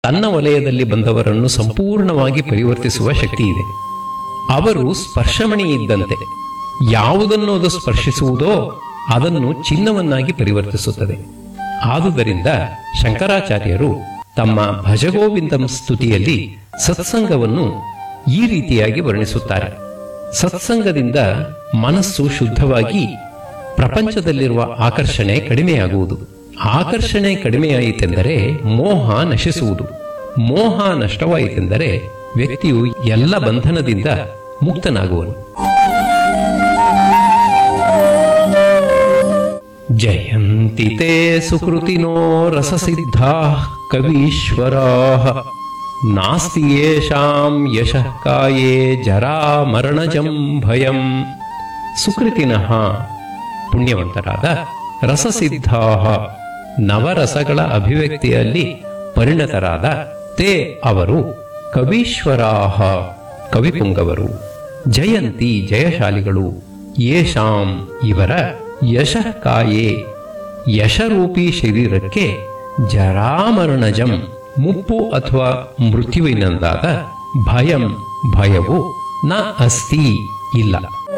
ತನ್ನ ವಲಯದಲ್ಲಿ ಬಂದವರನ್ನು ಸಂಪೂರ್ಣವಾಗಿ ಪರಿವರ್ತಿಸುವ ಶಕ್ತಿ ಇದೆ ಅವರು ಸ್ಪರ್ಶಮಣಿ ಇದ್ದಂತೆ ಯಾವುದನ್ನು ಅದು ಸ್ಪರ್ಶಿಸುವುದೋ ಅದನ್ನು ಚಿನ್ನವನ್ನಾಗಿ ಪರಿವರ್ತಿಸುತ್ತದೆ ಆದುದರಿಂದ ಶಂಕರಾಚಾರ್ಯರು ತಮ್ಮ ಭಜಗೋವಿಂದಂ ಸ್ತುತಿಯಲ್ಲಿ ಸತ್ಸಂಗವನ್ನು ಈ ರೀತಿಯಾಗಿ ವರ್ಣಿಸುತ್ತಾರೆ ಸತ್ಸಂಗದಿಂದ ಮನಸ್ಸು ಶುದ್ಧವಾಗಿ ಪ್ರಪಂಚದಲ್ಲಿರುವ ಆಕರ್ಷಣೆ ಕಡಿಮೆಯಾಗುವುದು ಆಕರ್ಷಣೆ ಕಡಿಮೆಯಾಯಿತೆಂದರೆ ಮೋಹ ನಶಿಸುವುದು ಮೋಹ ನಷ್ಟವಾಯಿತೆಂದರೆ ವ್ಯಕ್ತಿಯು ಎಲ್ಲ ಬಂಧನದಿಂದ ಮುಕ್ತನಾಗುವನು ಜಯಂತಿ ತೇ ಸುಕೃತಿನೋ ರಸಸಿದ್ಧಾ ಕವೀಶ್ವರಾ ನಾಸ್ತಿ ಯೇಷಾಂ ಯಶಃ ಕಾಯೇ ಜರಾ ಮರಣಜಂ ಭಯಂ ಸುಕೃತಿನಃ ಪುಣ್ಯವಂತರಾದ ರಸಸಿದ್ಧಾ ನವರಸಗಳ ಅಭಿವ್ಯಕ್ತಿಯಲ್ಲಿ ಪರಿಣತರಾದ ತೇ ಅವರು ಕವೀಶ್ವರಾಹ ಕವಿಪುಂಗವರು ಜಯಂತಿ ಜಯಶಾಲಿಗಳು ಯೇಷಾಂ ಇವರ ಯಶಃ ಕಾಯೇ ಯಶರೂಪಿ ಶರೀರಕ್ಕೆ ಜರಾಮರಣಜಂ ಮುಪ್ಪು ಅಥವಾ ಮೃತ್ಯುವಿನಿಂದಾದ ಭಯಂ ಭಯವು ನ ಅಸ್ತಿ ಇಲ್ಲ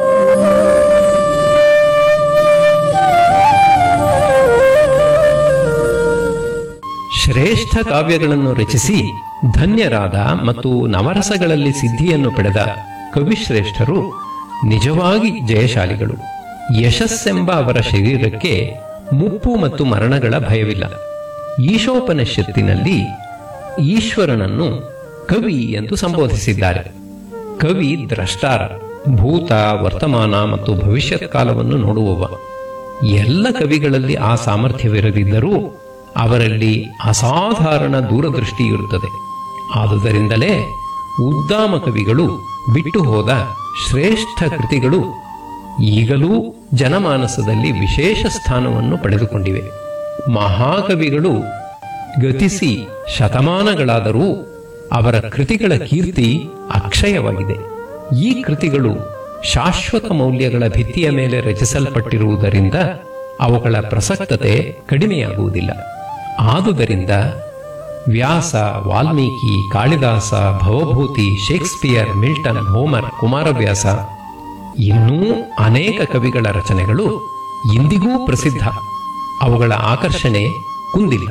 ಶ್ರೇಷ್ಠ ಕಾವ್ಯಗಳನ್ನು ರಚಿಸಿ ಧನ್ಯರಾದ ಮತ್ತು ನವರಸಗಳಲ್ಲಿ ಸಿದ್ಧಿಯನ್ನು ಪಡೆದ ಕವಿಶ್ರೇಷ್ಠರು ನಿಜವಾಗಿ ಜಯಶಾಲಿಗಳು ಯಶಸ್ಸೆಂಬ ಅವರ ಶರೀರಕ್ಕೆ ಮುಪ್ಪು ಮತ್ತು ಮರಣಗಳ ಭಯವಿಲ್ಲ ಈಶೋಪನಿಷತ್ತಿನಲ್ಲಿ ಈಶ್ವರನನ್ನು ಕವಿ ಎಂದು ಸಂಬೋಧಿಸಿದ್ದಾರೆ ಕವಿ ದ್ರಷ್ಟಾರ ಭೂತ ವರ್ತಮಾನ ಮತ್ತು ಭವಿಷ್ಯತ್ ಕಾಲವನ್ನು ನೋಡುವವ ಎಲ್ಲ ಕವಿಗಳಲ್ಲಿ ಆ ಸಾಮರ್ಥ್ಯವಿರದಿದ್ದರೂ ಅವರಲ್ಲಿ ಅಸಾಧಾರಣ ದೂರದೃಷ್ಟಿ ಇರುತ್ತದೆ ಆದುದರಿಂದಲೇ ಉದ್ದಾಮ ಕವಿಗಳು ಬಿಟ್ಟು ಹೋದ ಶ್ರೇಷ್ಠ ಕೃತಿಗಳು ಈಗಲೂ ಜನಮಾನಸದಲ್ಲಿ ವಿಶೇಷ ಸ್ಥಾನವನ್ನು ಪಡೆದುಕೊಂಡಿವೆ ಮಹಾಕವಿಗಳು ಗತಿಸಿ ಶತಮಾನಗಳಾದರೂ ಅವರ ಕೃತಿಗಳ ಕೀರ್ತಿ ಅಕ್ಷಯವಾಗಿದೆ ಈ ಕೃತಿಗಳು ಶಾಶ್ವತ ಮೌಲ್ಯಗಳ ಭಿತ್ತಿಯ ಮೇಲೆ ರಚಿಸಲ್ಪಟ್ಟಿರುವುದರಿಂದ ಅವುಗಳ ಪ್ರಸಕ್ತತೆ ಕಡಿಮೆಯಾಗುವುದಿಲ್ಲ ಆದುದರಿಂದ Vyasa Valmiki Kalidasa Bhavabhuti Shakespeare Milton Homer Kumaravyasa ಇನ್ನೂ ಅನೇಕ ಕವಿಗಳ ರಚನೆಗಳು ಇಂದಿಗೂ ಪ್ರಸಿದ್ಧ ಅವುಗಳ ಆಕರ್ಷಣೆ ಕುಂದಿಲ್ಲ